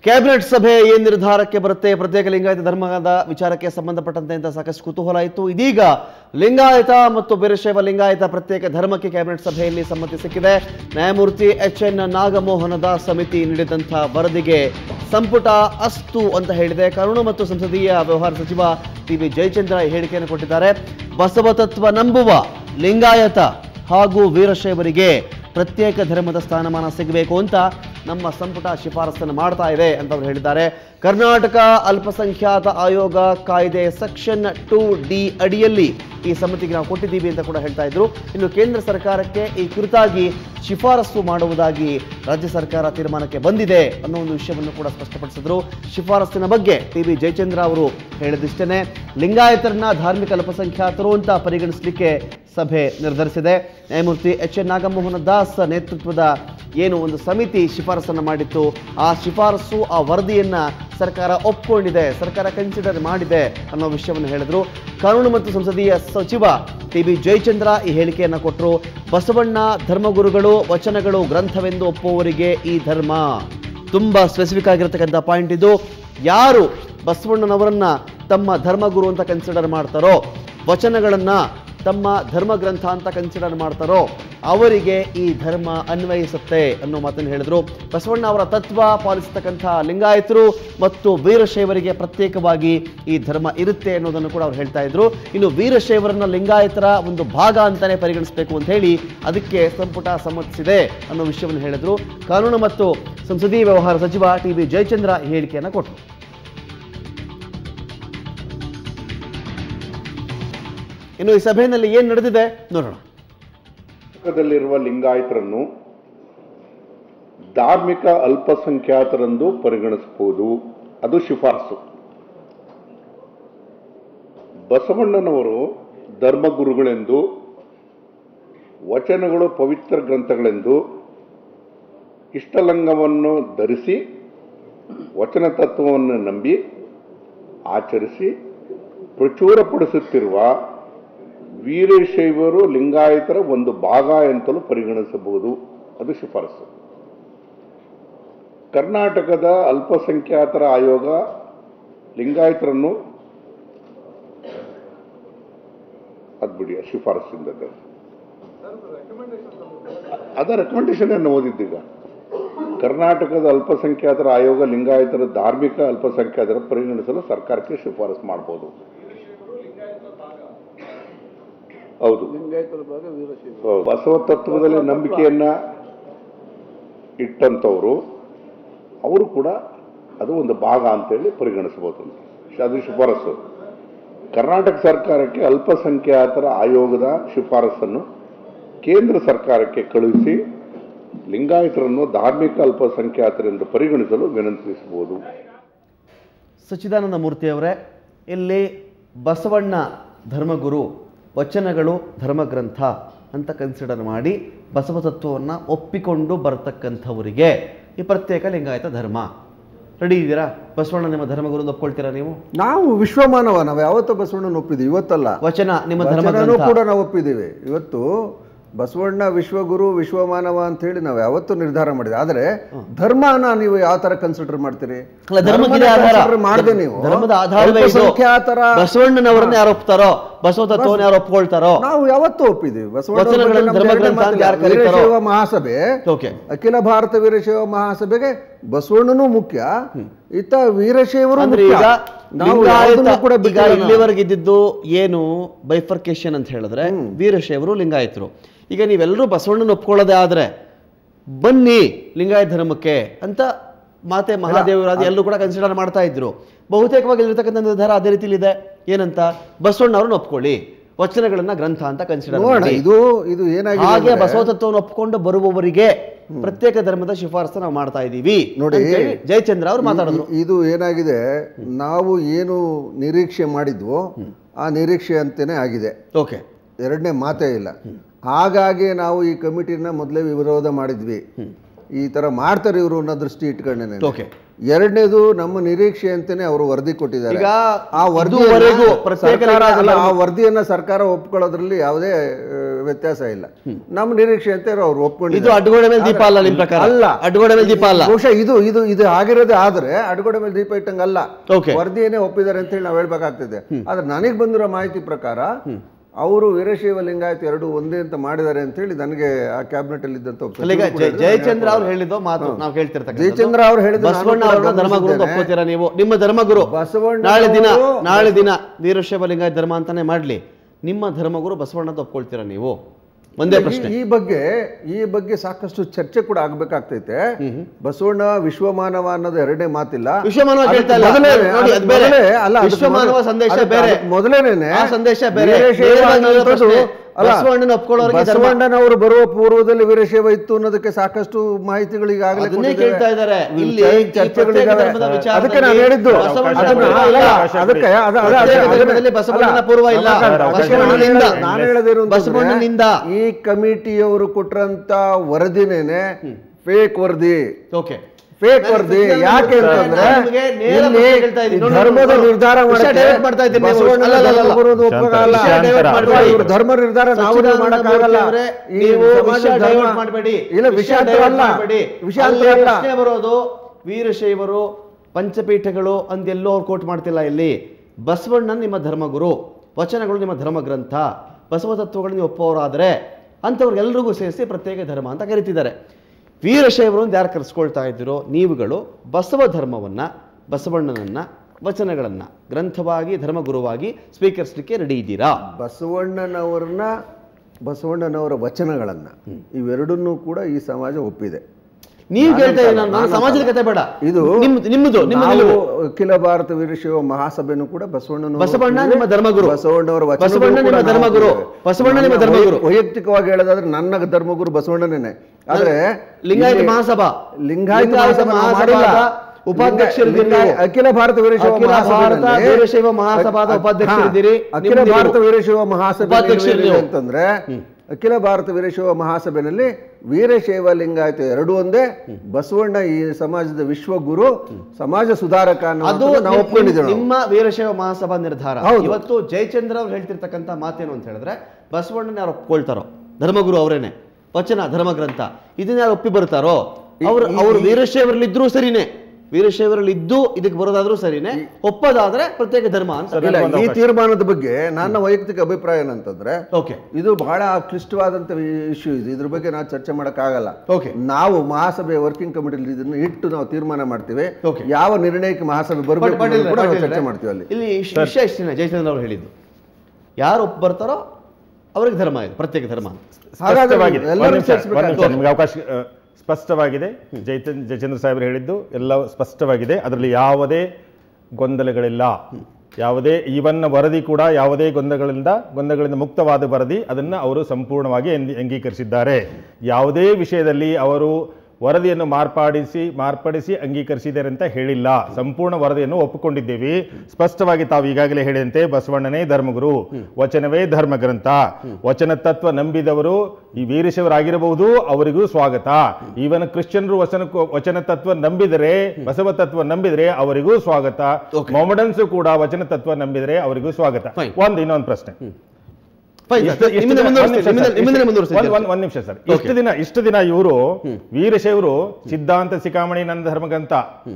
Cabinet ಸಭೆ ಏನ್ ನಿರ್ಧಾರಕ್ಕೆ ಬರುತ್ತೆ ಪ್ರತ್ಯೇಕ ಲಿಂಗಾಯತ ಧರ್ಮದ ವಿಚಾರಕ್ಕೆ ಸಂಬಂಧಪಟ್ಟಂತೆ ಅಂತ ಸಾಕಷ್ಟು ಕುತೂಹಲ ಇತ್ತು ಇದೀಗ ಲಿಂಗಾಯತ ಮತ್ತು ವೀರಶೈವ ಲಿಂಗಾಯತ ಪ್ರತ್ಯೇಕ ಧರ್ಮಕ್ಕೆ ಕ್ಯಾಬಿನೆಟ್ ಸಭೆಯಲ್ಲಿ ಸಮ್ಮತಿ ಸಿಕ್ಕಿದೆ ನ್ಯಾಯಮೂರ್ತಿ ಎಚ್ ಎನ್ ನಾಗಮೋಹನದ ಸಮಿತಿ ನೀಡಿದಂತಹ ವರದಿಗೆ ಸಂಪುಟ ಅಸ್ತು ಅಂತ ಹೇಳಿದೆ ಕಾನೂನು ಮತ್ತು ಸಂಸದೀಯ ವ್ಯವಹಾರ ಸಚಿವ ಟಿ ಬಿ ಜಯಚಂದ್ರ ಈ ಹೇಳಿಕೆಯನ್ನು ಕೊಟ್ಟಿದ್ದಾರೆ ಬಸವ ತತ್ವ ನಂಬುವ ಲಿಂಗಾಯತ ಹಾಗೂ ವೀರಶೈವರಿಗೆ ಪ್ರತ್ಯೇಕ ಧರ್ಮದ ಸ್ಥಾನಮಾನ ಸಿಗಬೇಕು ಅಂತ ನಮ್ಮ ಸಂಪುಟ ಶಿಫಾರಸನ್ನು ಮಾಡ್ತಾ ಇದೆ ಅಂತ ಅವರು ಹೇಳಿದ್ದಾರೆ ಕರ್ನಾಟಕ ಅಲ್ಪಸಂಖ್ಯಾತ ಆಯೋಗ ಕಾಯ್ದೆ ಸೆಕ್ಷನ್ ಟು ಡಿ ಅಡಿಯಲ್ಲಿ ಈ ಸಮಿತಿಗೆ ನಾವು ಕೊಟ್ಟಿದ್ದೀವಿ ಅಂತ ಕೂಡ ಹೇಳ್ತಾ ಇದ್ರು ಇನ್ನು ಕೇಂದ್ರ ಸರ್ಕಾರಕ್ಕೆ ಈ ಕುರಿತಾಗಿ ಶಿಫಾರಸು ಮಾಡುವುದಾಗಿ ರಾಜ್ಯ ಸರ್ಕಾರ ತೀರ್ಮಾನಕ್ಕೆ ಬಂದಿದೆ ಅನ್ನೋ ಒಂದು ವಿಷಯವನ್ನು ಕೂಡ ಸ್ಪಷ್ಟಪಡಿಸಿದ್ರು ಶಿಫಾರಸ್ಸಿನ ಬಗ್ಗೆ ಟಿ ಬಿ ಜಯಚಂದ್ರ ಅವರು ಹೇಳಿದಿಷ್ಟೇ ಲಿಂಗಾಯತರನ್ನ ಧಾರ್ಮಿಕ ಅಲ್ಪಸಂಖ್ಯಾತರು ಅಂತ ಪರಿಗಣಿಸಲಿಕ್ಕೆ ಸಭೆ ನಿರ್ಧರಿಸಿದೆ ನ್ಯಾಯಮೂರ್ತಿ ಎಚ್ ಎನ್ ನಾಗಮೋಹನ ದಾಸ್ ನೇತೃತ್ವದ ಏನು ಒಂದು ಸಮಿತಿ ಶಿಫಾರಸನ್ನು ಮಾಡಿತ್ತು ಆ ಶಿಫಾರಸು ಆ ವರದಿಯನ್ನ ಸರ್ಕಾರ ಒಪ್ಕೊಂಡಿದೆ ಸರ್ಕಾರ ಕನ್ಸಿಡರ್ ಮಾಡಿದೆ ಅನ್ನೋ ವಿಷಯವನ್ನು ಹೇಳಿದ್ರು ಕಾನೂನು ಮತ್ತು ಸಂಸದೀಯ ಸಚಿವ ಟಿ ಬಿ ಜಯಚಂದ್ರ ಈ ಹೇಳಿಕೆಯನ್ನು ಕೊಟ್ಟರು ಬಸವಣ್ಣ ಧರ್ಮಗುರುಗಳು ವಚನಗಳು ಗ್ರಂಥವೆಂದು ಒಪ್ಪುವವರಿಗೆ ಈ ಧರ್ಮ ತುಂಬಾ ಸ್ಪೆಸಿಫಿಕ್ ಆಗಿರತಕ್ಕಂಥ ಪಾಯಿಂಟ್ ಇದು ಯಾರು ಬಸವಣ್ಣನವರನ್ನ ತಮ್ಮ ಧರ್ಮಗುರು ಅಂತ ಕನ್ಸಿಡರ್ ಮಾಡ್ತಾರೋ ವಚನಗಳನ್ನ ತಮ್ಮ ಧರ್ಮ ಗ್ರಂಥ ಅಂತ ಕನ್ಸಿಡರ್ ಮಾಡ್ತಾರೋ ಅವರಿಗೆ ಈ ಧರ್ಮ ಅನ್ವಯಿಸುತ್ತೆ ಅನ್ನೋ ಮಾತನ್ನು ಹೇಳಿದ್ರು ಬಸವಣ್ಣ ಅವರ ತತ್ವ ಪಾಲಿಸತಕ್ಕಂಥ ಲಿಂಗಾಯತರು ಮತ್ತು ವೀರಶೈವರಿಗೆ ಪ್ರತ್ಯೇಕವಾಗಿ ಈ ಧರ್ಮ ಇರುತ್ತೆ ಅನ್ನೋದನ್ನು ಕೂಡ ಅವ್ರು ಹೇಳ್ತಾ ಇದ್ರು ಇನ್ನು ವೀರಶೈವರನ್ನ ಲಿಂಗಾಯತರ ಒಂದು ಭಾಗ ಅಂತಾನೆ ಪರಿಗಣಿಸಬೇಕು ಅಂತ ಹೇಳಿ ಅದಕ್ಕೆ ಸಂಪುಟ ಸಮ್ಮತಿಸಿದೆ ಅನ್ನೋ ವಿಷಯವನ್ನು ಹೇಳಿದ್ರು ಕಾನೂನು ಮತ್ತು ಸಂಸದೀಯ ವ್ಯವಹಾರ ಸಚಿವ ಟಿ ಬಿ ಜಯಚಂದ್ರ ಈ ಹೇಳಿಕೆಯನ್ನು ಕೊಟ್ಟರು ಇನ್ನು ಈ ಸಭೆಯಲ್ಲಿ ಏನು ನಡೆದಿದೆ ನೋಡೋಣ ಕರ್ನಾಟಕದಲ್ಲಿರುವ ಲಿಂಗಾಯತರನ್ನು ಧಾರ್ಮಿಕ ಅಲ್ಪಸಂಖ್ಯಾತರೆಂದು ಪರಿಗಣಿಸಬಹುದು ಅದು ಶಿಫಾರಸು ಬಸವಣ್ಣನವರು ಧರ್ಮಗುರುಗಳೆಂದು ವಚನಗಳು ಪವಿತ್ರ ಗ್ರಂಥಗಳೆಂದು ಇಷ್ಟಲಿಂಗವನ್ನು ಧರಿಸಿ ವಚನ ತತ್ವವನ್ನು ನಂಬಿ ಆಚರಿಸಿ ಪ್ರಚುರಪಡಿಸುತ್ತಿರುವ ವೀರಶೈವರು ಲಿಂಗಾಯತರ ಒಂದು ಭಾಗ ಎಂತಲೂ ಪರಿಗಣಿಸಬಹುದು ಅದು ಶಿಫಾರಸು ಕರ್ನಾಟಕದ ಅಲ್ಪಸಂಖ್ಯಾತರ ಆಯೋಗ ಲಿಂಗಾಯತರನ್ನು ಅದ್ಬಿಡಿ ಆ ಶಿಫಾರಸ್ಸಿಂದ ಅದು. ಅದ ರೆಕಮೆಂಡೇಶನ್ ಅನ್ನು ಓದಿದ್ದೀಗ ಕರ್ನಾಟಕದ ಅಲ್ಪಸಂಖ್ಯಾತರ ಆಯೋಗ ಲಿಂಗಾಯತರ ಧಾರ್ಮಿಕ ಅಲ್ಪಸಂಖ್ಯಾತರ ಪರಿಗಣಿಸಲು ಸರ್ಕಾರಕ್ಕೆ ಶಿಫಾರಸು ಮಾಡಬಹುದು ಹೌದು ಹೌದು. ಬಸವ ತತ್ವದಲ್ಲಿ ನಂಬಿಕೆಯನ್ನ ಇಟ್ಟಂಥವ್ರು ಅವರು ಕೂಡ ಅದು ಒಂದು ಭಾಗ ಅಂತೇಳಿ ಪರಿಗಣಿಸಬಹುದು ಅಂತ ಅದು ಶಿಫಾರಸು ಕರ್ನಾಟಕ ಸರ್ಕಾರಕ್ಕೆ ಅಲ್ಪಸಂಖ್ಯಾತರ ಆಯೋಗದ ಶಿಫಾರಸನ್ನು ಕೇಂದ್ರ ಸರ್ಕಾರಕ್ಕೆ ಕಳುಹಿಸಿ ಲಿಂಗಾಯತರನ್ನು ಧಾರ್ಮಿಕ ಅಲ್ಪಸಂಖ್ಯಾತರೆಂದು ಪರಿಗಣಿಸಲು ವಿನಂತಿಸಬಹುದು ಸಚ್ಚಿದಾನಂದ ಮೂರ್ತಿಯವರೇ ಇಲ್ಲಿ ಬಸವಣ್ಣ ಧರ್ಮಗುರು ವಚನಗಳು ಧರ್ಮಗ್ರಂಥ ಅಂತ ಕನ್ಸಿಡರ್ ಮಾಡಿ ಬಸವ ತತ್ವವನ್ನು ಒಪ್ಪಿಕೊಂಡು ಬರತಕ್ಕಂಥವರಿಗೆ ಈ ಪ್ರತ್ಯೇಕ ಲಿಂಗಾಯತ ಧರ್ಮ ರೆಡಿ ಇದ್ದೀರಾ ಬಸವಣ್ಣ ನಿಮ್ಮ ಧರ್ಮಗುರು ಅಂತ ಒಪ್ಕೊಳ್ತೀರಾ ನೀವು ನಾವು ವಿಶ್ವಮಾನವ ನಾವು ಯಾವತ್ತೂ ಬಸವಣ್ಣನ ಒಪ್ಪಿದ್ದೀವಿ ಇವತ್ತಲ್ಲ ವಚನ ನಿಮ್ಮ ವಚನನೂ ಧರ್ಮಗ್ರಂಥ ಕೂಡ ನಾವು ಒಪ್ಪಿದ್ದೀವಿ ಇವತ್ತು ಬಸವಣ್ಣ ವಿಶ್ವಗುರು ವಿಶ್ವಮಾನವ ಅಂತ ಹೇಳಿ ನಾವು ಯಾವತ್ತೂ ನಿರ್ಧಾರ ಮಾಡಿದ್ವಿ ಆದ್ರೆ ಧರ್ಮನ ನೀವು ಯಾವ ತರ ಕನ್ಸಿಡರ್ ಮಾಡ್ತೀರಿ ಅಲ್ಲ, ಧರ್ಮಕ್ಕೆ ಆಧಾರ ಮಾಡದೆ ನೀವು ಧರ್ಮದ ಆಧಾರವೇ ಇದು ಅಲ್ಪಸಂಖ್ಯಾತರ ಬಸವಣ್ಣನವರನ್ನ ಯಾರು ಒಪ್ತಾರೋ ಬಸವ ತತ್ವವನ್ನು ಯಾರು ಒಪ್ಕೊಳ್ತಾರೋ ನಾವು ಯಾವತ್ತೂ ಒಪ್ಪಿದ್ದೀವಿ ಬಸವಣ್ಣ ವಚನಗಳನ್ನು ಬಗ್ಗೆ ನಮ್ದು ಎರಡನೇ ಧರ್ಮಗ್ರಂಥ ಅಂತ ಮಾತಿಲ್ಲ. ಯಾರು ಕರೀತಾರೋ? ವೀರಶೈವ ಮಹಾಸಭೆ ಓಕೆ ಅಖಿಲ ಭಾರತ ವೀರಶೈವ ಮಹಾಸಭೆಗೆ ಬಸವಣ್ಣನೂ ಮುಖ್ಯ ಇತ್ತ ವೀರಶೈವರು ಅಂದ್ರೆ ಮುಖ್ಯ. ಈಗ ನಾವು ಲಿಂಗಾಯತ ಯಾವುದನ್ನು ಕೂಡ ಈಗ ಬಿಟ್ಟಿಲ್ಲ ನಾವು. ಇಲ್ಲಿವರೆಗೆ ಇದ್ದಿದ್ದು ಏನು ಬೈಫರ್ಕೇಶನ್ ಅಂತ ಹೇಳಿದ್ರೆ ವೀರಶೈವರು ಲಿಂಗಾಯತರು ಈಗ ನೀವೆಲ್ಲರೂ ಬಸವಣ್ಣನ ಒಪ್ಕೊಳ್ಳೋದೇ ಆದ್ರೆ ಬನ್ನಿ ಲಿಂಗಾಯತ ಧರ್ಮಕ್ಕೆ ಅಂತ ಮಾತೆ ಮಹಾದೇವರಾದ ಎಲ್ಲರೂ ಕೂಡ ಕನ್ಸಿಡರ್ ಮಾಡ್ತಾ ಇದ್ರು ಬಹುತೇಕವಾಗಿ ಇಲ್ಲಿರ್ತಕ್ಕಂಥ ನಿರ್ಧಾರ ಅದೇ ರೀತಿಲಿ ಇದೆ ಏನಂತ ಬಸವಣ್ಣವ್ರನ್ನ ಒಪ್ಕೊಳ್ಳಿ ವಚನಗಳನ್ನ ಗ್ರಂಥ ಅಂತ ಕನ್ಸಿಡರ್ ನೋಡೋಣ ಮಾಡಿ ಇದು ಇದು ಏನಾಗಿದೆ ಹಾಗೆ ಅಂದ್ರೆ- ಬಸವ ತತ್ವವನ್ನು ಒಪ್ಕೊಂಡು ಬರುವವರಿಗೆ ಪ್ರತ್ಯೇಕ ಧರ್ಮದ ಶಿಫಾರಸು ನಾವು ಮಾಡ್ತಾ ಇದ್ದೀವಿ ನೋಡಿ, ಅಂತೇಳಿ ಜಯಚಂದ್ರ ಅವರು ಮಾತಾಡಿದ್ರು ಇ- ಇದು ಏನಾಗಿದೆ ನಾವು ಏನು ನಿರೀಕ್ಷೆ ಮಾಡಿದ್ವೋ ಆ ನಿರೀಕ್ಷೆ ಅಂತೇನೆ ಆಗಿದೆ ಓಕೆ ಎರಡನೇ ಮಾತೇ ಇಲ್ಲ ಹಾಗಾಗಿ ನಾವು ಈ ಕಮಿಟಿನ ಮೊದಲೇ ವಿರೋಧ ಮಾಡಿದ್ವಿ ಈ ತರ ಮಾಡ್ತಾರೆ ಇವರು ಅನ್ನೋ ದೃಷ್ಟಿ ಇಟ್ಕೊಂಡೇನೆ ಓಕೆ ಎರಡನೇದು ನಮ್ಮ ನಿರೀಕ್ಷೆ ಅಂತಾನೆ ಅವರು ವರದಿ ಕೊಟ್ಟಿದ್ದಾರೆ ಈಗ ಆ ವರದಿ ಇದುವರೆಗೂ ಪ್ರತ್ಯೇಕ ಸರ್ಕಾರ ಲಿಂಗಾಯತ ಅಲ್ಲ, ಆ ಧರ್ಮ- ವರದಿಯನ್ನ ಸರ್ಕಾರ ಒಪ್ಕೊಳ್ಳೋದ್ರಲ್ಲಿ ಯಾವುದೇ ಆ, ವ್ಯತ್ಯಾಸ ಇಲ್ಲ ನಮ್ಮ ನಿರೀಕ್ಷೆ ಅಂತ ಅವ್ರು ಇದು ಒಪ್ಕೊಂಡಿದ್ದಾರೆ ಅಡ್ಗೋಡೆ ಮೇಲೆ ದೀಪ ಅಲ್ಲ ನಿಮ್ ಪ್ರಕಾರ ಅಲ್ಲ ಅಡ್ಗೋಡೆ ಮೇಲೆ ದೀಪ ಅಲ್ಲ ಬಹುಶಃ ಇದು ಇದು ಇದು ಆಗಿರೋದೇ ಆದ್ರೆ ಅಡುಗೋಡೆ ಮೇಲೆ ದೀಪ ಇಟ್ಟಂಗಲ್ಲ Okay. ವರದಿಯನ್ನೇ ಒಪ್ಪಿದ್ದಾರೆ ಅಂತ ಹೇಳಿ ನಾವು ಹೇಳ್ಬೇಕಾಗ್ತದೆ ಆದ್ರೆ ನನಗೆ ಬಂದಿರೋ ಮಾಹಿತಿ ಪ್ರಕಾರ ಅವರು ವೀರಶೈವ ಲಿಂಗಾಯತ್ ಎರಡು ಒಂದೇ ಅಂತ ಮಾಡಿದ್ದಾರೆ ಅಂತ ಹೇಳಿ ನನಗೆ ಆ ಕ್ಯಾಬಿನೆಟ್ ಅಲ್ಲಿ ಇದ್ದಂತ ಒಬ್ಬ ಅಲ್ಲ, ಈಗ ಸಚಿವರು ಕೂಡ ಜಯ- ಹೇಳಿದ್ರು, ಜಯಚಂದ್ರ ನಾನು ಅವ್ರು ಹೇಳಿದ್ದು ಮಾತು ನಾವು ಕೇಳ್ತಿರ್ತಕ್ಕಂಥ ಜಯಚಂದ್ರ ಅವ್ರು ಹೇಳಿದ್ದು ನಾನು ಬಸವಣ್ಣ ಕೂಡ ಅವ್ರನ್ನ ಧರ್ಮಗುರು ಅಂತ ಗಮನಿಸಿದ್ದೇನೆ. ಒಪ್ಕೋತೀರಾ ನೀವು ನಿಮ್ಮ ಧರ್ಮಗುರು ಬಸವಣ್ಣ ನಾಳೆ ದಿನ ಅವರು- ನಾಳೆ ದಿನ ವೀರಶೈವ ಲಿಂಗಾಯತ ಧರ್ಮ ಅಂತಾನೆ ಮಾಡ್ಲಿ ನಿಮ್ಮ ಧರ್ಮಗುರು ಬಸವಣ್ಣ ಅಂತ ಒಪ್ಕೊಳ್ತೀರಾ ನೀವು ಒಂದೇ ಈ- ಪ್ರಶ್ನೆ ಈ ಬಗ್ಗೆ ಈ ಬಗ್ಗೆ ಸಾಕಷ್ಟು ಚರ್ಚೆ ಕೂಡ ಆಗ್ಬೇಕಾಗ್ತೈತೆ ಬಸವಣ್ಣ ವಿಶ್ವಮಾನವ ಅನ್ನೋದು ಎರಡನೇ ಮಾತಿಲ್ಲ ವಿಶ್ವಮಾನವ ಅದಕ್ಕೆ ಕೇಳ್ತಾ ಇಲ್ಲ. ಮೊದಲೇನೆ- ನೋಡಿ, ಅದು ಅದಕ್ಕೆ ಬೇರೆ. ಮೊದಲೇ- ಅಲ್ಲ, ಅದಕ್ಕೆ ವಿಶ್ವಮಾನವ ಮೊದಲೇ- ಸಂದೇಶ ಅದಕ್ಕೆ- ಬೇರೆ. ಅದಕ್ಕೆ ಮೊದಲೇನೆ ಆ ಸಂದೇಶ ಬೇರೆ. ವೀರಶೈವ ನೇರವಾಗಿ ಅನ್ನೋಂಥದ್ದು- ಪ್ರಶ್ನೆ. ಅಲ್ಲ, ಬಸವಣ್ಣನ ಒಪ್ಕೊಳ್ಳೋರಿಗೆ ಧರ್ಮ. ಬಸವಣ್ಣನವರು ಬರುವ ಪೂರ್ವದಲ್ಲಿ ವೀರಶೈವ ಇತ್ತು ಅನ್ನೋದಕ್ಕೆ ಸಾಕಷ್ಟು ಮಾಹಿತಿಗಳು ಈಗಾಗಲೇ ಅದನ್ನೇ ಕೊಟ್ಟಿದ್ದೇವೆ. ಕೇಳ್ತಾ ಇದ್ದಾರೆ. ಇಲ್ಲಿ ಚರ್ಚೆ- ಈ ಚರ್ಚೆಗಳಿದ್ದಾವೆ. ಪ್ರತ್ಯೇಕ ಧರ್ಮದ ವಿಚಾರದಲ್ಲಿ ಅದಕ್ಕೆ ನಾನು ಹೇಳಿದ್ದು ಬಸವಣ್ಣ ಅದನ್ನ- ಪೂರ್ವ ಅಲ್ಲ, ಇಲ್ಲ. ಅದಕ್ಕೆ ಅದ- ಅದ- ಅದ- ಪ್ರತ್ಯೇಕ ಅದನ್ನ- ಧರ್ಮದಲ್ಲಿ ಬಸವಣ್ಣನ ಅಲ್ಲ, ಪೂರ್ವ ಇಲ್ಲ. ಅಲ್ಲ, ಬಸವಣ್ಣನಿಂದ. ನಾನು ಹೇಳೋದೇನು ಅಂತಂದ್ರೆ, ಬಸವಣ್ಣನಿಂದ. ಈ ಕಮಿಟಿಯವರು ಕೊಟ್ರಂತ ವರದಿನೇನೆ ಫೇಕ್ ವರದಿ ಓಕೆ ಫೇಕ್ ವರದಿ ಯಾಕೆ ಅಂತಂದ್ರೆ ನಿಮ್ಗೆ ನೇರ ಇಲ್ಲಿ ಪ್ರಶ್ನೆ ಕೇಳ್ತಾ ಇದ್ದೀನಿ. ನೋಡಿ, ಧರ್ಮದ ನೋಡಿ, ನಿರ್ಧಾರ ವಿಷಯ ಮಾಡಕ್ಕೆ divert ಮಾಡ್ತಾ ಇದ್ದೀನಿ ನೀವು. ಬಸವಣ್ಣನ ಅಲ್ಲ, ಅಲ್ಲ, ಅಲ್ಲ. ಧರ್ಮಗುರುದು ಒಪ್ಪಕ್ಕಾಗಲ್ಲ. ವಿಷಯ divert ಮಾಡ್ಬೇಡಿ. ಇವ್ರ ಧರ್ಮ ನಿರ್ಧಾರ ನಾವು ಸಚ್ಚಿದಾನಂದ ಮಾಡಕ್ಕಾಗಲ್ಲ ಮೂರ್ತಿ ಅವರೇ, ಈ ನೀವು ಸಮಾಜ ವಿಷಯ ಧರ್ಮ- divert ಮಾಡ್ಬೇಡಿ. ಇಲ್ಲ ವಿಷಯ ಅಂತ divert ಅಲ್ಲ ಮಾಡ್ಬೇಡಿ. ವಿಷಯ ಅಂತ ಅಲ್ಲಿ ಅಲ್ಲ ಪ್ರಶ್ನೆ ಬರೋದು ವೀರಶೈವರು ಪಂಚಪೀಠಗಳು ಅಂದೆಲ್ಲೋ ಅವ್ರು ಕೋಟ್ ಮಾಡ್ತಿಲ್ಲ ಇಲ್ಲಿ ಬಸವಣ್ಣ ನಿಮ್ಮ ಧರ್ಮಗುರು ವಚನಗಳು ನಿಮ್ಮ ಧರ್ಮ ಗ್ರಂಥ ಬಸವ ತತ್ವಗಳನ್ನ ನೀವು ಒಪ್ಪೋರಾದರೆ ಅಂಥವ್ರಿಗೆಲ್ರಿಗೂ ಸೇರಿಸಿ ಪ್ರತ್ಯೇಕ ಧರ್ಮ ಅಂತ ಕರಿತಿದ್ದಾರೆ ವೀರಶೈವರು ಅಂತ ಯಾರು ಕರೆಸ್ಕೊಳ್ತಾ ಇದ್ದೀರೋ ನೀವುಗಳು ಬಸವ ಧರ್ಮವನ್ನ ಬಸವಣ್ಣನನ್ನ ವಚನಗಳನ್ನ ಗ್ರಂಥವಾಗಿ ಧರ್ಮಗುರುವಾಗಿ ಸ್ವೀಕರಿಸಲಿಕ್ಕೆ ರೆಡಿ ಇದ್ದೀರಾ ಬಸವಣ್ಣನವರನ್ನ ಬಸವಣ್ಣನವರ ವಚನಗಳನ್ನ ಇವೆರಡನ್ನೂ ಕೂಡ ಈ ಸಮಾಜ ಒಪ್ಪಿದೆ ನೀವು ನಾನು ಕೇಳ್ತಾ ಇದ್ದೀನಿ ಅಂತಲ್ಲ, ನಾನು ನಾನು ಸಮಾಜದ ಅಂತಲ್ಲ. ಕತೆ ಬೇಡ ಇದು ನಿಮ್ದು ನಿಮ್ಮದು ನಿಮ್ಮ ನಾವು ನಿಲುವು. ಅಖಿಲ ಭಾರತ ವೀರಶೈವ ಮಹಾಸಭೆನೂ ಕೂಡ ಬಸವಣ್ಣನ ಬಸವಣ್ಣ ನಿಮ್ಮ ಧರ್ಮಗುರು. ಬಸವಣ್ಣವರ ವಚನಗಳು ಬಸವಣ್ಣ ಕೂಡ ನಿಮ್ಮ ನಾವು ಧರ್ಮಗುರು. ಒಪ್ಪಿದ್ದೇವೆ. ಬಸವಣ್ಣ ನಿಮ್ಮ ನನ್ನ ಧರ್ಮಗುರು. ವೈಯಕ್ತಿಕವಾಗಿ ಹೇಳೋದಾದ್ರೆ ನನ್ನ ಧರ್ಮಗುರು ಬಸವಣ್ಣನೇನೆ ಆದ್ರೆ ಲಿಂಗಾಯತ ಇಲ್ಲಿ ಮಹಾಸಭಾ ಲಿಂಗಾಯತ ಲಿಂಗಾಯತ ಮಹಾಸಭಾ ನಾವು ಮಹಾಸಭಾದ ಮಾಡಿಲ್ಲ. ಉಪಾಧ್ಯಕ್ಷರಿದ್ದೀರಿ ಲಿಂಗಾಯ- ನೀವು. ಅಖಿಲ ಭಾರತ ವೀರಶೈವ ಅಖಿಲ ಭಾರತ ಮಹಾಸಭೆಯಲ್ಲಿ- ವೀರಶೈವ ಮಹಾಸಭಾದ ಅ- ಉಪಾಧ್ಯಕ್ಷರಿದ್ದೀರಿ. ಹಾ, ಅಖಿಲ ನಿಮ್ದು ಭಾರತ ನೀವು. ವೀರಶೈವ ಮಹಾಸಭೆ ಉಪಾಧ್ಯಕ್ಷರು ನೀವು. ಅಂತಂದ್ರೆ ಅಖಿಲ ಭಾರತ ವೀರಶೈವ ಮಹಾಸಭೆಯಲ್ಲಿ ವೀರಶೈವ ಲಿಂಗಾಯತ ಎರಡು ಒಂದೇ ಬಸವಣ್ಣ ಈ ಸಮಾಜದ ವಿಶ್ವಗುರು ಸಮಾಜ ಸುಧಾರಕ ಅದು ಅನ್ನೋದನ್ನ ನಾವು ನಿಮ್- ಒಪ್ಕೊಂಡಿದ್ದೇವೆ ನಾವು. ನಿಮ್ಮ ವೀರಶೈವ ಮಹಾಸಭಾ ನಿರ್ಧಾರ ಹೌದು. ಇವತ್ತು ಜಯಚಂದ್ರ ಅವ್ರು ಹೇಳ್ತಿರ್ತಕ್ಕಂಥ ಮಾತೇನು ಅಂತ ಹೇಳಿದ್ರೆ ಬಸವಣ್ಣನ ಯಾರು ಒಪ್ಕೊಳ್ತಾರೋ ಧರ್ಮಗುರು ಅವರೇನೆ ವಚನ ಧರ್ಮಗ್ರಂಥ ಇದನ್ನ ಯಾರು ಒಪ್ಪಿ ಬರ್ತಾರೋ ಅವ್ರು ಈ- ಅವ್ರು ಈ- ವೀರಶೈವರಲ್ಲಿದ್ರೂ ಸರಿನೇ ವೀರಶೈವರಲ್ಲಿ ಇದ್ದು ಇದಕ್ಕೆ ಬರೋದಾದ್ರೂ ಸರಿನೇ ಒಪ್ಪೋದಾದ್ರೆ ಪ್ರತ್ಯೇಕ ಧರ್ಮ ಅಂತ ಇಲ್ಲ ಈ ತೀರ್ಮಾನದ ಬಗ್ಗೆ ನನ್ನ ವೈಯಕ್ತಿಕ ಅಭಿಪ್ರಾಯ ಏನಂತಂದ್ರೆ ಓಕೆ ಇದು ಬಹಳ ಕ್ಲಿಷ್ಟವಾದಂತ ಇಶ್ಯೂ ಇದು ಇದ್ರ ಬಗ್ಗೆ ನಾವು ಚರ್ಚೆ ಮಾಡಕ್ಕಾಗಲ್ಲ Okay. ನಾವು ಮಹಾಸಭೆ ವರ್ಕಿಂಗ್ ಕಮಿಟಿ ಇದನ್ನು ಇಟ್ಟು ನಾವು ತೀರ್ಮಾನ ಮಾಡ್ತೀವಿ Okay. ಯಾವ ನಿರ್ಣಯಕ್ಕೆ ಮಹಾಸಭೆ ಬಟ್ ಬರಬೇಕು ಪಾಟೀಲ್ ಕೂಡ ನಾವು ಪಾಟೀಲ್ ಚರ್ಚೆ ಮಾಡ್ತೀವಿ ಅಲ್ಲಿ ಇಲ್ಲಿ ಇಶ್- ವಿಷಯ ಇಷ್ಟೇ ಜಯಚಂದ್ರ ಅವರು ಹೇಳಿದ್ದು ಯಾರು ಒಪ್ಪಿ ಬರ್ತಾರೋ ಅವ್ರಿಗೆ ಧರ್ಮ ಇದೆ ಪ್ರತ್ಯೇಕ ಧರ್ಮ ಅಂತ ಹಾಗಾದ್ರೆ ಸ್ಪಷ್ಟವಾಗಿದೆ ಎಲ್ಲರೂ ಒಂದ್ ನಿಮಿಷ, ಸೇರ್ಸ್ಬೇಕಾಗ್ತದೆ. ಒಂದ್ ನಿಮಿಷ, ನಿಮ್ಗೆ ಅವಕಾಶ ಆ, ಸ್ಪಷ್ಟವಾಗಿದೆ ಜೈತನ್ ಜಯಚಂದ್ರ ಸಾಹೇಬರು ಹೇಳಿದ್ದು ಎಲ್ಲ ಸ್ಪಷ್ಟವಾಗಿದೆ ಅದರಲ್ಲಿ ಯಾವುದೇ ಗೊಂದಲಗಳಿಲ್ಲ ಯಾವುದೇ ಇವನ್ನ ವರದಿ ಕೂಡ ಯಾವುದೇ ಗೊಂದಲಗಳಿಂದ ಗೊಂದಲಗಳಿಂದ ಮುಕ್ತವಾದ ವರದಿ ಅದನ್ನು ಅವರು ಸಂಪೂರ್ಣವಾಗಿ ಅಂಗಿ- ಅಂಗೀಕರಿಸಿದ್ದಾರೆ ಯಾವುದೇ ವಿಷಯದಲ್ಲಿ ಅವರು ವರದಿಯನ್ನು ಮಾರ್ಪಾಡಿಸಿ ಮಾರ್ಪಡಿಸಿ ಅಂಗೀಕರಿಸಿದ್ದಾರೆ ಅಂತ ಹೇಳಿಲ್ಲ ಸಂಪೂರ್ಣ ವರದಿಯನ್ನು ಒಪ್ಪಿಕೊಂಡಿದ್ದೀವಿ ಸ್ಪಷ್ಟವಾಗಿ ತಾವು ಈಗಾಗಲೇ ಹೇಳಿದಂತೆ ಬಸವಣ್ಣನೇ ಧರ್ಮಗುರು ವಚನವೇ ಧರ್ಮ ಗ್ರಂಥ ವಚನ ತತ್ವ ನಂಬಿದವರು ಈ ವೀರಶೈವರಾಗಿರಬಹುದು ಅವರಿಗೂ ಸ್ವಾಗತ ಈವನ್ ಕ್ರಿಶ್ಚಿಯನ್ರು ವಚನ ವಚನ ತತ್ವ ನಂಬಿದರೆ ಬಸವ ತತ್ವ ನಂಬಿದರೆ ಅವರಿಗೂ ಸ್ವಾಗತ ಮೊಮಡನ್ಸ್ ಕೂಡ ವಚನ ತತ್ವ ನಂಬಿದರೆ ಅವರಿಗೂ ಸ್ವಾಗತ Fine. ಒಂದು ಇನ್ನೊಂದು ಪ್ರಶ್ನೆ Fine, sir. ಇಷ್ಟು- ಇಷ್ಟು ನಿಮ್ಮಿಂದ ದಿನ- ಮುಂದುವರಿಸ್ತೀನಿ, ಒಂದ್ ನಿಮಿಷ ನಿಮ್ಮಿಂದ- ಸರ್, ನಿಮ್ಮಿಂದಲೇ ಇಷ್ಟು- ಮುಂದುವರಿಸ್ತೀನಿ. ಒಂದ್- ಒಂದ್- ಒಂದ್ ನಿಮಿಷ ಸರ್ ಇಷ್ಟು ದಿನ ಇಷ್ಟು ದಿನ ಇವರು ವೀರಶೈವರು ಸಿದ್ಧಾಂತ ಶಿಖಾಮಣಿ ನನ್ನ ಧರ್ಮಗ್ರಂಥ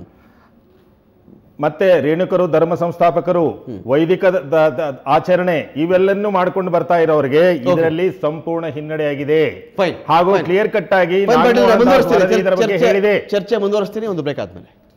ಮತ್ತೆ ರೇಣುಕರು ಧರ್ಮ ಸಂಸ್ಥಾಪಕರು ವೈದಿಕ ದ- ದ- ದ- ಆಚರಣೆ ಇವೆಲ್ಲನ್ನೂ ಮಾಡ್ಕೊಂಡು ಬರ್ತಾ ಇರೋರಿಗೆ ಇದರಲ್ಲಿ ಸಂಪೂರ್ಣ ಹಿನ್ನಡೆಯಾಗಿದೆ Fine, ಹಾಗೂ fine. ಕ್ಲಿಯರ್ ಕಟ್ ಆಗಿ Fine, ನಾನು ಪಾಟೀಲ್ ಅವರೇ, ನೋಡಿದ ಮುಂದುವರಿಸ್ತೀನಿ ವರದಿ ಇದರ ಬಗ್ಗೆ ಚರ್ಚೆ- ಹೇಳಿದೆ ಚರ್ಚೆ ಮುಂದುವರಿಸ್ತೀನಿ ಒಂದು ಬ್ರೇಕ್ ಆದ್ಮೇಲೆ